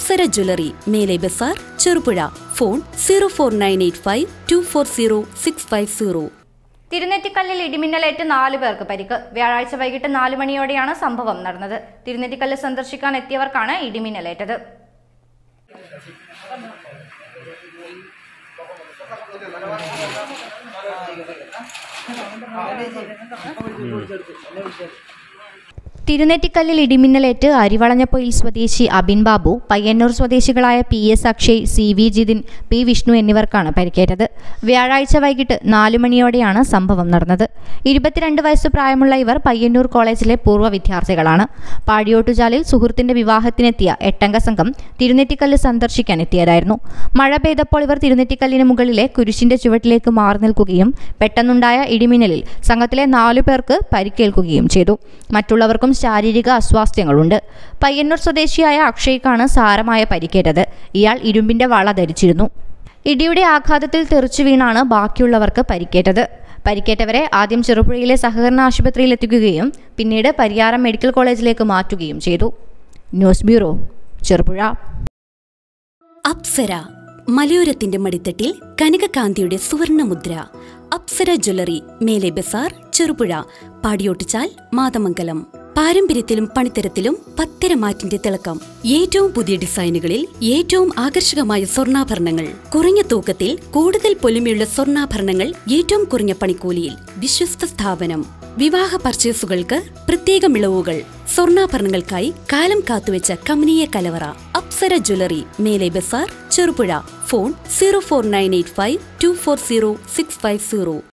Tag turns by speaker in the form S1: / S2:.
S1: Apsara jewellery മേലെ ബസാർ Cherupuzha phone zero four nine eight five two four zero six five zero
S2: തിരുനെറ്റിക്കല്ലിൽ ഇടിമിന്നലേറ്റ് നാലു പേർക്ക് പരിക്ക് വ്യാഴാഴ്ച വൈകിട്ട് നാലു മണിയോടെയാണ് സംഭവം നടന്നത് തിരുനെറ്റിക്കല്ല് സന്ദർശിക്കാൻ എത്തിയവർക്കാണ് ഇടിമിന്നലേറ്റത് തിരുനെറ്റിക്കല്ലിൽ ഇടിമിന്നലേറ്റ് അരിവളഞ്ഞപ്പൊയിൽ സ്വദേശി അബിൻ ബാബു പയ്യന്നൂർ സ്വദേശികളായ P S Akshay C V Jithin P Vishnu എന്നിവർക്കാണ് പരിക്കേറ്റത് വ്യാഴാഴ്ച വൈകിട്ട് നാലു മണിയോടെയാണ് സംഭവം നടന്നത് ഇരുപത്തിരണ്ട് വയസ്സ് പ്രായമുള്ള ഇവർ പയ്യന്നൂർ കോളേജിലെ പൂർവ്വ വിദ്യാർത്ഥികളാണ് പാടിയോട്ടുചാലിൽ സുഹൃത്തിന്റെ വിവാഹത്തിനെത്തിയ എട്ടംഗ സംഘം തിരുനെറ്റിക്കല്ല് സന്ദർശിക്കാൻ എത്തിയതായിരുന്നു മഴ പെയ്തപ്പോൾ ഇവർ തിരുനെറ്റിക്കല്ലിന് മുകളിലെ കുരിശിന്റെ ചുവട്ടിലേക്ക് മാറി നിൽക്കുകയും പെട്ടെന്നുണ്ടായ ഇടിമിന്നലിൽ സംഘത്തിലെ നാലു പേർക്ക് പരിക്കേൽക്കുകയും ചെയ്തു മറ്റുള്ളവർക്കും ശാരീരിക അസ്വാസ്ഥ്യങ്ങളുണ്ട് പയ്യന്നൂർ സ്വദേശിയായ അക്ഷയ്ക്കാണ് സാരമായ പരിക്കേറ്റത് ഇയാൾ ഇരുമ്പിന്റെ വള ധരിച്ചിരുന്നു ഇടിയുടെ ആഘാതത്തിൽ തെറിച്ചു വീണാണ് ബാക്കിയുള്ളവർക്ക് പരിക്കേറ്റത് പരിക്കേറ്റവരെ ആദ്യം ചെറുപുഴയിലെ സഹകരണ ആശുപത്രിയിൽ എത്തിക്കുകയും പിന്നീട് പരിയാരം മെഡിക്കൽ കോളേജിലേക്ക് മാറ്റുകയും ചെയ്തു ന്യൂസ് ബ്യൂറോ ചെറുപുഴ
S1: അപ്സര മലയോരത്തിന്റെ മടിത്തട്ടിൽ കനകകാന്തിയുടെ സുവർണമുദ്ര അപ്സര ജ്വല്ലറി മേലെ ബസാർ ചെറുപുഴ പാടിയോട്ടുചാൽ മാതമംഗലം പാരമ്പര്യത്തിലും പണിത്തരത്തിലും പത്തരമാറ്റിന്റെ തിളക്കം ഏറ്റവും പുതിയ ഡിസൈനുകളിൽ ഏറ്റവും ആകർഷകമായ സ്വർണ്ണാഭരണങ്ങൾ കുറഞ്ഞ തൂക്കത്തിൽ കൂടുതൽ പൊലിമയുള്ള സ്വർണ്ണാഭരണങ്ങൾ ഏറ്റവും കുറഞ്ഞ പണിക്കൂലിയിൽ വിശ്വസ്ത സ്ഥാപനം വിവാഹ പർച്ചേസുകൾക്ക് പ്രത്യേക മിളവുകൾ സ്വർണ്ണാഭരണങ്ങൾക്കായി കാലം കാത്തുവെച്ച കമനീയ കലവറ അപ്സര ജ്വല്ലറി മേലെ ബസാർ Cherupuzha phone zero four nine eight five two four zero six five zero